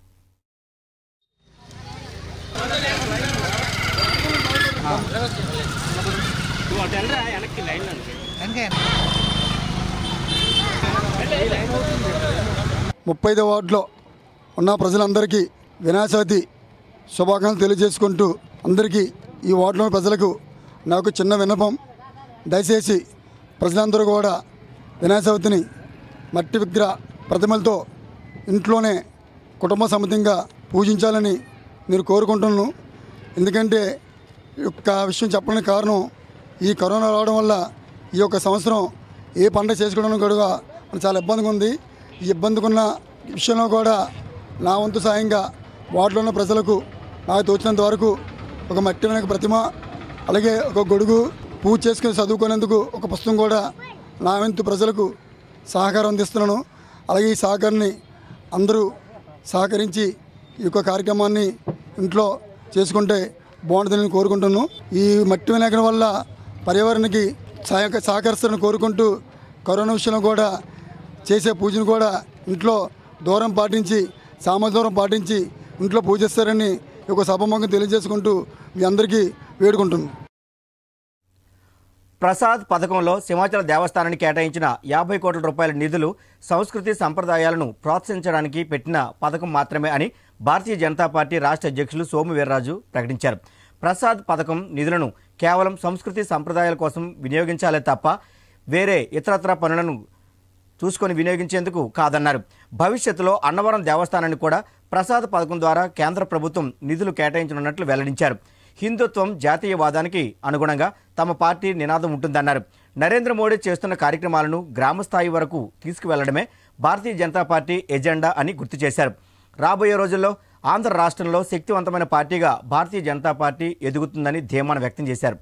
ముప్పై ఐదో వార్డులో ఉన్న ప్రజలందరికీ వినాయక చవితి శుభాకాంక్షలు తెలియజేసుకుంటూ అందరికీ ఈ వార్డులోని ప్రజలకు నాకు చిన్న విన్నపం దయచేసి ప్రజలందరూ కూడా వినాయక చవితిని మట్టి విగ్రహ ప్రతిమలతో ఇంట్లోనే కుటుంబ సమేతంగా పూజించాలని నేను కోరుకుంటున్నాను ఎందుకంటే ఈ యొక్క విషయం చెప్పడానికి కారణం ఈ కరోనా రావడం వల్ల ఈ యొక్క సంవత్సరం ఏ పండుగ చేసుకోవడానికి కూడా మనకు చాలా ఇబ్బందిగా ఉంది ఈ ఇబ్బందిగా ఉన్న విషయంలో కూడా నా వంతు సాయంగా వార్డులో ఉన్న ప్రజలకు నాకు తోచినంత వరకు ఒక మట్టి వెనక ప్రతిమ అలాగే ఒక గొడుగు పూజ చేసుకుని చదువుకునేందుకు ఒక పుస్తకం కూడా నా వంతు ప్రజలకు సహకారం అందిస్తున్నాను అలాగే ఈ సహకారాన్ని అందరూ సహకరించి ఈ యొక్క కార్యక్రమాన్ని ఇంట్లో చేసుకుంటే బాగుంటుందని కోరుకుంటున్నాను ఈ మట్టి వినాయకుని వల్ల పర్యావరణానికి సహాయ సహకరిస్తారని కోరుకుంటూ కరోనా విషయంలో కూడా చేసే పూజను కూడా ఇంట్లో దూరం పాటించి సామాజిక దూరం పాటించి ఇంట్లో పూజిస్తారని ఈ యొక్క సభముఖం తెలియజేసుకుంటూ మీ అందరికీ వేడుకుంటున్నాను ప్రసాద్ పథకంలో సింహాచల దేవస్థానానికి కేటాయించిన యాభై కోట్ల రూపాయల నిధులు సంస్కృతి సంప్రదాయాలను ప్రోత్సహించడానికి పెట్టిన పథకం మాత్రమే అని భారతీయ జనతా పార్టీ రాష్ట్ర అధ్యక్షులు సోము వీర్రాజు ప్రకటించారు ప్రసాద్ పథకం నిధులను కేవలం సంస్కృతి సంప్రదాయాల కోసం వినియోగించాలే తప్ప వేరే ఇతరత్ర పనులను చూసుకొని వినియోగించేందుకు కాదన్నారు భవిష్యత్తులో అన్నవరం దేవస్థానాన్ని కూడా ప్రసాద్ పథకం ద్వారా కేంద్ర ప్రభుత్వం నిధులు కేటాయించనున్నట్లు వెల్లడించారు హిందుత్వం జాతీయవాదానికి అనుగుణంగా తమ పార్టీ నినాదం ఉంటుందన్నారు నరేంద్ర మోడీ చేస్తున్న కార్యక్రమాలను గ్రామస్థాయి వరకు తీసుకువెళ్లడమే భారతీయ జనతా పార్టీ ఎజెండా అని గుర్తు చేశారు రాబోయే రోజుల్లో ఆంధ్ర రాష్ట్రంలో శక్తివంతమైన పార్టీగా భారతీయ జనతా పార్టీ ఎదుగుతుందని ధీమాను వ్యక్తం చేశారు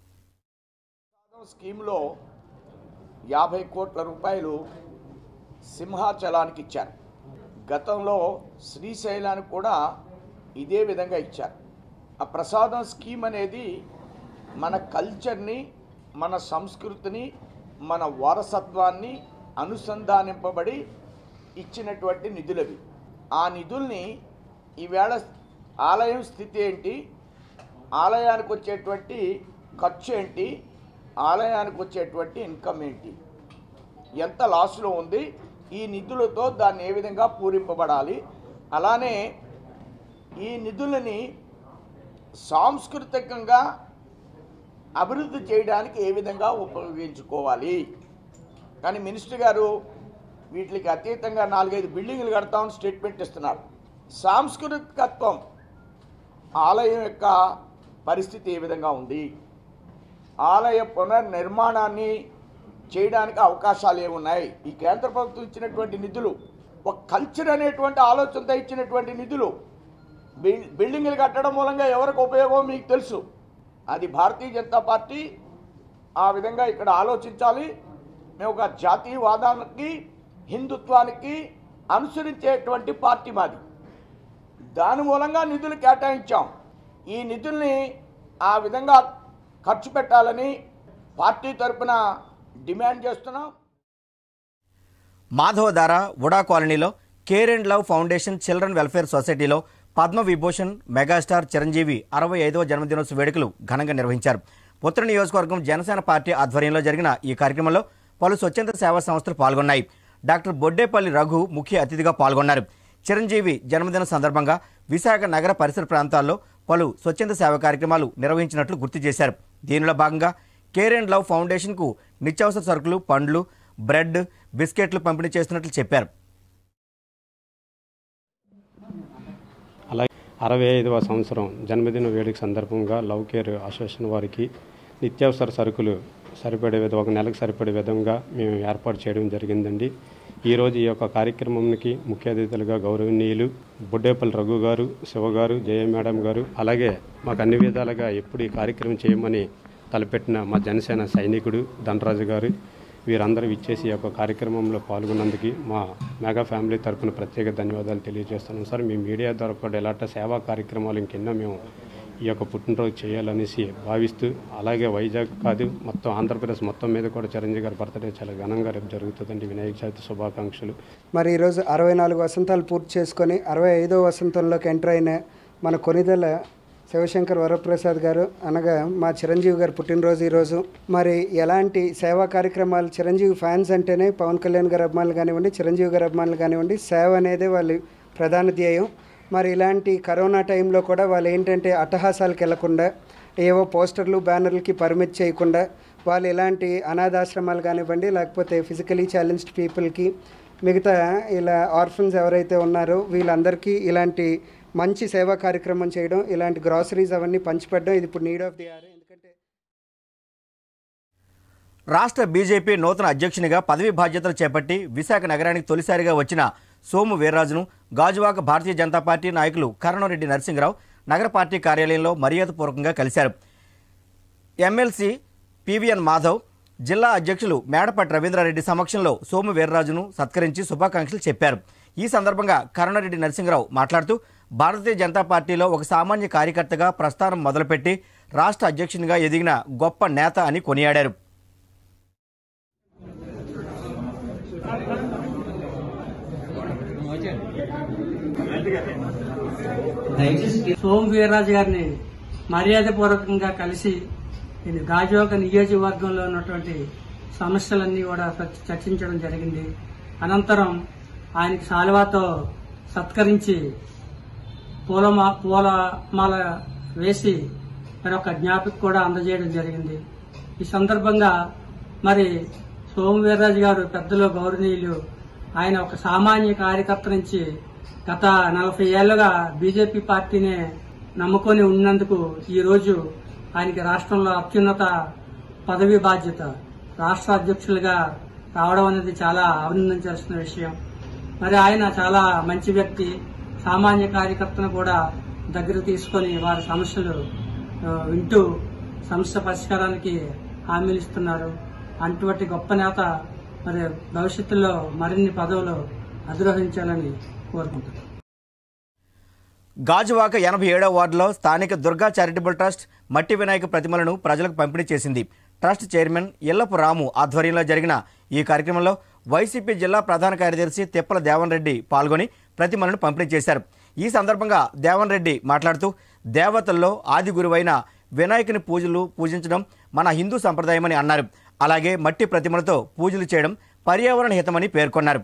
స్కీమ్లో యాభై కోట్ల రూపాయలు సింహాచలానికి ఇచ్చారు గతంలో శ్రీశైలానికి కూడా ఇదే విధంగా ఇచ్చారు ఆ ప్రసాదం స్కీమ్ అనేది మన కల్చర్ని మన సంస్కృతిని మన వారసత్వాన్ని అనుసంధానింపబడి ఇచ్చినటువంటి నిధులవి ఆ నిధుల్ని ఈవేళ ఆలయం స్థితి ఏంటి ఆలయానికి వచ్చేటువంటి ఖర్చు ఏంటి ఆలయానికి వచ్చేటువంటి ఇన్కమ్ ఏంటి ఎంత లాస్లో ఉంది ఈ నిధులతో దాన్ని ఏ విధంగా పూరింపబడాలి అలానే ఈ నిధులని సాంస్కృతికంగా అభివృద్ధి చేయడానికి ఏ విధంగా ఉపయోగించుకోవాలి కానీ మినిస్టర్ గారు వీటికి అతీతంగా నాలుగైదు బిల్డింగ్లు కడతామని స్టేట్మెంట్ ఇస్తున్నారు సాంస్కృతికత్వం ఆలయం యొక్క పరిస్థితి ఏ విధంగా ఉంది ఆలయ పునర్నిర్మాణాన్ని చేయడానికి అవకాశాలు ఏమున్నాయి ఈ కేంద్ర ప్రభుత్వం ఇచ్చినటువంటి నిధులు ఒక కల్చర్ అనేటువంటి ఆలోచనతో ఇచ్చినటువంటి నిధులు బిల్- బిల్డింగులు కట్టడం మూలంగా ఎవరికి ఉపయోగం మీకు తెలుసు అది భారతీయ జనతా పార్టీ ఆ విధంగా ఇక్కడ ఆలోచించాలి మేము ఒక జాతీయవాదానికి హిందుత్వానికి అనుసరించేటువంటి పార్టీ మాది దాని మూలంగా నిధులు కేటాయించాం ఈ నిధుల్ని ఆ విధంగా ఖర్చు పెట్టాలని పార్టీ తరపున డిమాండ్ చేస్తున్నాం మాధవధార ఉడా కాలనీలో care and love foundation children welfare సొసైటీలో పద్మ విభూషణ్ మెగాస్టార్ చిరంజీవి అరవై ఐదవ జన్మదినోత్సవ వేడుకలు ఘనంగా నిర్వహించారు ఉత్తర నియోజకవర్గం జనసేన పార్టీ ఆధ్వర్యంలో జరిగిన ఈ కార్యక్రమంలో పలు స్వచ్ఛంద సేవా సంస్థలు పాల్గొన్నాయి డాక్టర్ బొడ్డేపల్లి రఘు ముఖ్య అతిథిగా పాల్గొన్నారు చిరంజీవి జన్మదిన సందర్భంగా విశాఖ నగర పరిసర ప్రాంతాల్లో పలు స్వచ్ఛంద సేవ కార్యక్రమాలు నిర్వహించినట్లు గుర్తు చేశారు దీనిలో భాగంగా కేర్ అండ్ లవ్ ఫౌండేషన్కు నిత్యావసర సరుకులు పండ్లు బ్రెడ్ బిస్కెట్లు పంపిణీ చేస్తున్నట్లు చెప్పారు అలాగే అరవై ఐదవ సంవత్సరం జన్మదిన వేడుక సందర్భంగా లవ్ కేర్ అసోసియేషన్ వారికి నిత్యావసర సరుకులు సరిపడే విధంగా ఒక నెలకు సరిపడే విధంగా మేము ఏర్పాటు చేయడం జరిగిందండి ఈరోజు ఈ యొక్క కార్యక్రమానికి ముఖ్య అతిథులుగా గౌరవనీయులు బుడ్డేపల్లి రఘు గారు శివ గారు జయ మేడం గారు అలాగే మాకు అన్ని విధాలుగా ఎప్పుడు ఈ కార్యక్రమం చేయమని తలపెట్టిన మా జనసేన సైనికుడు ధనరాజు గారు వీరందరూ ఇచ్చేసి ఈ యొక్క కార్యక్రమంలో పాల్గొన్నందుకు మా మెగా ఫ్యామిలీ తరపున ప్రత్యేక ధన్యవాదాలు తెలియజేస్తున్నాం సార్ మీ మీడియా ద్వారా కూడా ఇలాంటి సేవా కార్యక్రమాలు ఇంకెన్నో మేము ఈ యొక్క పుట్టినరోజు చేయాలనేసి భావిస్తూ అలాగే వైజాగ్ కాదు మొత్తం ఆంధ్రప్రదేశ్ మొత్తం మీద కూడా చిరంజీవి గారి బర్త్డే చాలా ఘనంగా రేపు జరుగుతుందండి వినాయక చవితి శుభాకాంక్షలు మరి ఈరోజు అరవై నాలుగు వసంతాలు పూర్తి చేసుకొని అరవై ఐదో వసంతంలోకి ఎంటర్ అయిన మన కొనిదెల శివశంకర్ వరప్రసాద్ గారు అనగా మా చిరంజీవి గారు పుట్టినరోజు ఈరోజు మరి ఎలాంటి సేవా కార్యక్రమాలు చిరంజీవి ఫ్యాన్స్ అంటేనే పవన్ కళ్యాణ్ గారి అభిమానులు కానివ్వండి చిరంజీవి గారి అభిమానులు కానివ్వండి సేవ అనేది వాళ్ళ ప్రధాన ధ్యేయం మరి ఇలాంటి కరోనా టైంలో కూడా వాళ్ళు ఏంటంటే అట్టహాసాలకు వెళ్లకుండా ఏవో పోస్టర్లు బ్యానర్లకి పర్మిట్ చేయకుండా వాళ్ళు ఇలాంటి అనాథాశ్రమాలు కానివ్వండి లేకపోతే ఫిజికలీ ఛాలెంజ్డ్ పీపుల్కి మిగతా ఇలా ఆర్ఫన్స్ ఎవరైతే ఉన్నారో వీళ్ళందరికీ ఇలాంటి మంచి సేవా కార్యక్రమం చేయడం ఇలాంటి గ్రాసరీస్ అవన్నీ పంచిపెట్టడం ఇది ఇప్పుడు నీడ్ ఆఫ్ ది ఆర్ రాష్ట్ర బీజేపీ నూతన అధ్యక్షునిగా పదవి బాధ్యతలు చేపట్టి విశాఖ నగరానికి తొలిసారిగా వచ్చిన సోము వీర్రాజును గాజువాక భారతీయ జనతా పార్టీ నాయకులు కరణరెడ్డి నరసింహరావు నగర పార్టీ కార్యాలయంలో మర్యాదపూర్వకంగా కలిశారు ఎమ్మెల్సీ పివిఎన్ మాధవ్ జిల్లా అధ్యక్షులు మేడపట్టి రవీంద్రారెడ్డి సమక్షంలో సోము వీర్రాజును సత్కరించి శుభాకాంక్షలు చెప్పారు ఈ సందర్భంగా కరుణారెడ్డి నరసింహరావు మాట్లాడుతూ భారతీయ జనతా పార్టీలో ఒక సామాన్య కార్యకర్తగా ప్రస్థానం మొదలుపెట్టి రాష్ట్ర అధ్యక్షునిగా ఎదిగిన గొప్ప నేత అని కొనియాడారు సోమ వీర్రాజు గారిని మర్యాదపూర్వకంగా కలిసి నేను గాజువాక నియోజకవర్గంలో ఉన్నటువంటి సమస్యలన్నీ కూడా చర్చ- చర్చించడం జరిగింది అనంతరం ఆయనకి సాల్వాతో సత్కరించి పూలమా పూలమాల వేసి మరి ఒక జ్ఞాపిక కూడా అందజేయడం జరిగింది ఈ సందర్భంగా మరి సోమ వీర్రాజు గారు పెద్దలు గౌరవనీయులు ఆయన ఒక సామాన్య కార్యకర్త నుంచి గత నలభై ఏళ్లుగా బీజేపీ పార్టీనే నమ్ముకొని ఉన్నందుకు ఈ రోజు ఆయనకి రాష్ట్రంలో అత్యున్నత పదవి బాధ్యత రాష్ట్ర అధ్యక్షులుగా రావడం అనేది చాలా అభినందించాల్సిన విషయం మరి ఆయన చాలా మంచి వ్యక్తి సామాన్య కార్యకర్తను కూడా దగ్గర తీసుకొని వారి సమస్యలు ఆ, వింటూ సమస్య పరిష్కారానికి హామీలు ఇస్తున్నారు అటువంటి గొప్ప నేత మరి భవిష్యత్తులో మరిన్ని పదవులు అధిరోహించాలని కోరుకుంటున్నాను గాజువాక ఎనభై ఏడవ వార్డులో స్థానిక దుర్గా చారిటబుల్ ట్రస్ట్ మట్టి వినాయక ప్రతిమలను ప్రజలకు పంపిణీ చేసింది ట్రస్ట్ చైర్మన్ ఇల్లపు రాము ఆధ్వర్యంలో జరిగిన ఈ కార్యక్రమంలో వైసీపీ జిల్లా ప్రధాన కార్యదర్శి తిప్పల దేవన్ రెడ్డి పాల్గొని ప్రతిమలను పంపిణీ చేశారు ఈ సందర్భంగా దేవన్ రెడ్డి మాట్లాడుతూ దేవతల్లో ఆది గురువైన వినాయకుని పూజలు పూజించడం మన హిందూ సంప్రదాయమని అన్నారు అలాగే మట్టి ప్రతిమలతో పూజలు చేయడం పర్యావరణ హితమని పేర్కొన్నారు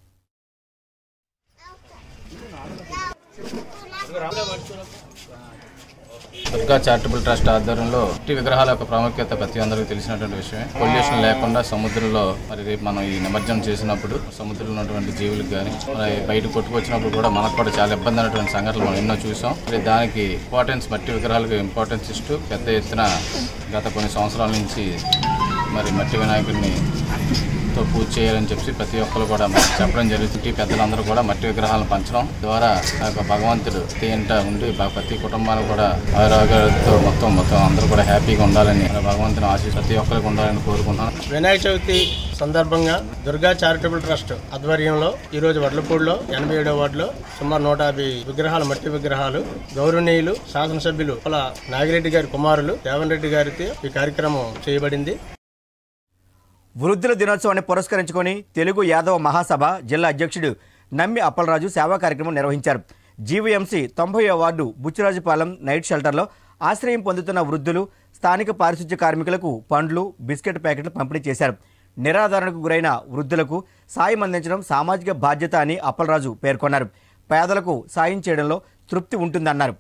దుర్గా చారిటబుల్ ట్రస్ట్ ఆధ్వర్యంలో మట్టి విగ్రహాల యొక్క ప్రాముఖ్యత ప్రతి అందరికీ తెలిసినటువంటి విషయమే పొల్యూషన్ లేకుండా సముద్రంలో మరి రేపు మనం ఈ నిమజ్జనం చేసినప్పుడు సముద్రంలో ఉన్నటువంటి జీవులకు కానీ మరి బయట కొట్టుకొచ్చినప్పుడు కూడా మనకు కూడా చాలా ఇబ్బంది అయినటువంటి సంఘటనలు మనం ఎన్నో చూసాం మరి దానికి ఇంపార్టెన్స్ మట్టి విగ్రహాలకు ఇంపార్టెన్స్ ఇస్తూ పెద్ద ఎత్తున గత కొన్ని సంవత్సరాల నుంచి మరి మట్టి వినాయకుడిని తో పూజ చేయాలని చెప్పి ప్రతి ఒక్కరు కూడా మనకు చెప్పడం జరుగుతుంది పెద్దలందరూ కూడా మట్టి విగ్రహాలను పంచడం ద్వారా ఆ యొక్క భగవంతుడు తేంట ఉండి బ- ప్రతి కుటుంబాలు కూడా ఆరోగ్యాలతో మొత్తం మొత్తం అందరూ కూడా హ్యాపీగా ఉండాలని ఆ భగవంతుని ఆశీస్ ప్రతి ఒక్కరికి ఉండాలని కోరుకుంటున్నాను వినాయక చవితి సందర్భంగా దుర్గా చారిటబుల్ ట్రస్ట్ ఆధ్వర్యంలో ఈ రోజు వడ్లపూడిలో ఎనభై ఏడో వార్డులో సుమారు నూట యాభై విగ్రహాలు మట్టి విగ్రహాలు గౌరవనీయులు శాసనసభ్యులు పొల నాగిరెడ్డి గారి కుమారులు దేవన్ రెడ్డి గారితో ఈ కార్యక్రమం చేయబడింది వృద్ధుల దినోత్సవాన్ని పురస్కరించుకొని తెలుగు యాదవ మహాసభ జిల్లా అధ్యక్షుడు నమ్మి అప్పలరాజు సేవా కార్యక్రమం నిర్వహించారు జీవీఎంసీ తొంభై వార్డు బుచ్చిరాజుపాలెం నైట్ షెల్టర్లో ఆశ్రయం పొందుతున్న వృద్ధులు స్థానిక పారిశుధ్య కార్మికులకు పండ్లు బిస్కెట్ ప్యాకెట్లు పంపిణీ చేశారు నిరాదరణకు గురైన వృద్ధులకు సాయం అందించడం సామాజిక బాధ్యత అని అప్పలరాజు పేర్కొన్నారు పేదలకు సాయం చేయడంలో తృప్తి ఉంటుందన్నారు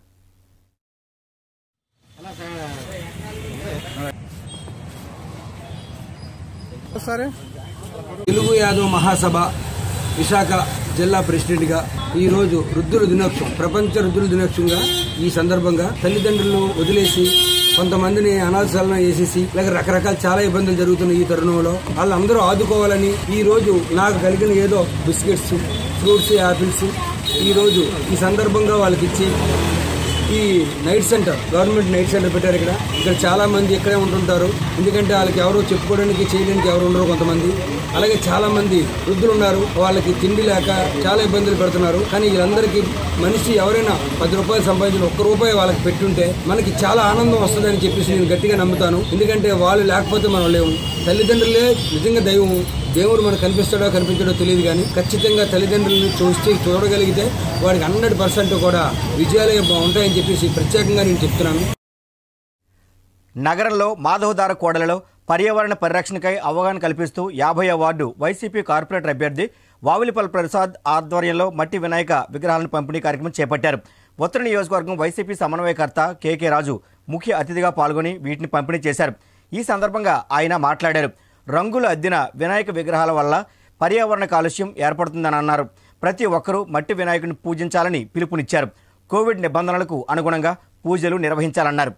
తెలుగు యాదవ్ మహాసభ విశాఖ జిల్లా ప్రెసిడెంట్గా ఈ రోజు వృద్ధుల దినోత్సవం ప్రపంచ వృద్ధుల దినోత్సవంగా ఈ సందర్భంగా తల్లిదండ్రులను వదిలేసి కొంతమందిని అనాథశాలను వేసేసి లేక రకరకాల చాలా ఇబ్బందులు జరుగుతున్న ఈ తరుణంలో వాళ్ళందరూ ఆదుకోవాలని ఈ రోజు నాకు కలిగిన ఏదో బిస్కెట్స్ ఫ్రూట్స్ యాపిల్స్ ఈ రోజు ఈ సందర్భంగా వాళ్ళకి ఇచ్చి ఈ night centre government night centre పెట్టారు ఇక్కడ ఇక్కడ చాలా మంది ఇక్కడే ఉంటుంటారు ఎందుకంటే వాళ్ళకి ఎవరు చెప్పుకోవడానికి చేయడానికి ఎవరు ఉండరు కొంతమంది అలాగే చాలా మంది వృద్ధులు ఉన్నారు వాళ్ళకి తిండి లేక చాలా ఇబ్బందులు పెడుతున్నారు కానీ వీళ్ళందరికీ మనిషి ఎవరైనా పది రూపాయలు సంపాదించిన ఒక్క రూపాయి వాళ్ళకి పెట్టుంటే మనకి చాలా ఆనందం వస్తుందని చెప్పేసి నేను గట్టిగా నమ్ముతాను ఎందుకంటే వాళ్ళు లేకపోతే మనం లేవు తల్లిదండ్రులే నిజంగా దైవం దేవుడు మనకు కనిపిస్తాడో కనిపించాడో తెలియదు కానీ ఖచ్చితంగా తల్లిదండ్రులను చూస్తే చూడగలిగితే వాడికి హండ్రెడ్ పర్సెంట్ కూడా విజయాలే ఉంటాయని చెప్పేసి ప్రత్యేకంగా నేను చెప్తున్నాను నగరంలో మాధవదార కోడలలో పర్యావరణ పరిరక్షణకై అవగాహన కల్పిస్తూ యాభై వార్డు వైసీపీ కార్పొరేటర్ అభ్యర్థి వావిలిపల్ ప్రసాద్ ఆధ్వర్యంలో మట్టి వినాయక విగ్రహాలను పంపిణీ కార్యక్రమం చేపట్టారు ఉత్తర నియోజకవర్గం వైసీపీ సమన్వయకర్త కేకే రాజు ముఖ్య అతిథిగా పాల్గొని వీటిని పంపిణీ చేశారు ఈ సందర్భంగా ఆయన మాట్లాడారు రంగులు అద్దిన వినాయక విగ్రహాల వల్ల పర్యావరణ కాలుష్యం ఏర్పడుతుందని అన్నారు ప్రతి ఒక్కరూ మట్టి వినాయకుడిని పూజించాలని పిలుపునిచ్చారు కోవిడ్ నిబంధనలకు అనుగుణంగా పూజలు నిర్వహించాలన్నారు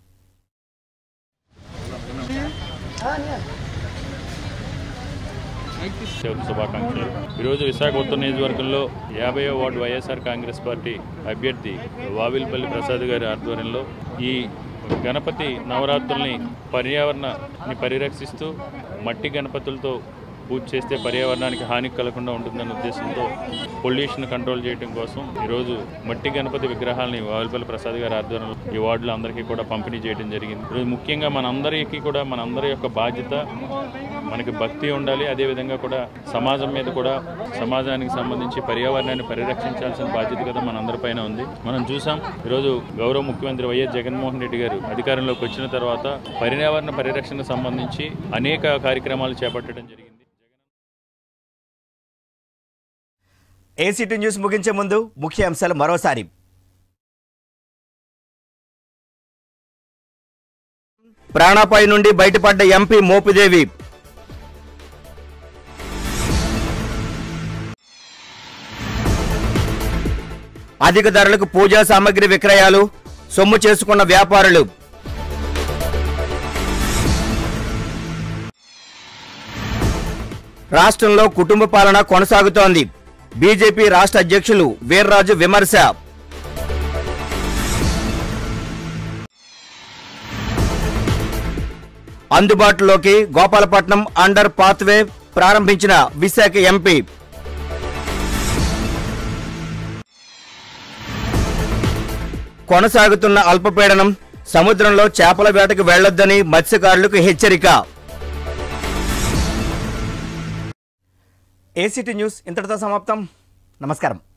చవితి శుభాకాంక్షలు ఈరోజు విశాఖ ఉత్తర నియోజకవర్గంలో యాభై వార్డు వైఎస్ఆర్ కాంగ్రెస్ పార్టీ అభ్యర్థి వావిల్పల్లి ప్రసాద్ గారి ఆధ్వర్యంలో ఈ గణపతి నవరాత్రుల్ని పర్యావరణాన్ని పరిరక్షిస్తూ మట్టి గణపతులతో పూజ చేస్తే పర్యావరణానికి హాని కలగకుండా ఉంటుందన్న ఉద్దేశంతో పొల్యూషన్ కంట్రోల్ చేయడం కోసం ఈరోజు మట్టి గణపతి విగ్రహాలని వావిల్పల్లి ప్రసాద్ గారి ఆధ్వర్యంలో ఈ వార్డులో అందరికీ కూడా పంపిణీ చేయడం జరిగింది ఈరోజు ముఖ్యంగా మనందరికీ కూడా మనందరి యొక్క బాధ్యత మనకి భక్తి ఉండాలి అదేవిధంగా కూడా సమాజం మీద కూడా సమాజానికి సంబంధించి పర్యావరణాన్ని పరిరక్షించాల్సిన బాధ్యత కదా మనందరిపైన ఉంది మనం చూసాం ఈరోజు గౌరవ ముఖ్యమంత్రి వైఎస్ జగన్మోహన్ రెడ్డి గారు అధికారంలోకి వచ్చిన తర్వాత పర్యావరణ పరిరక్షణకు సంబంధించి అనేక కార్యక్రమాలు చేపట్టడం జరిగింది ఏసీటీ న్యూస్ ముగించే ముందు ముఖ్య అంశాలు మరోసారి ప్రాణాపాయ నుండి బయటపడ్డ ఎంపీ మోపిదేవి అధిక ధరలకు పూజా సామాగ్రి విక్రయాలు సొమ్ము చేసుకున్న వ్యాపారులు రాష్ట్రంలో కుటుంబ పాలన కొనసాగుతోంది బీజేపీ రాష్ట్ర అధ్యక్షులు వీర్రాజు విమర్శ అందుబాటులోకి గోపాలపట్నం అండర్ పాత్వే ప్రారంభించిన విశాఖ ఎంపీ కొనసాగుతున్న అల్పపీడనం సముద్రంలో చేపల వేటకు వెళ్లొద్దని మత్స్యకారులకు హెచ్చరిక ఏసీటీ న్యూస్ ఇంతటితో సమాప్తం నమస్కారం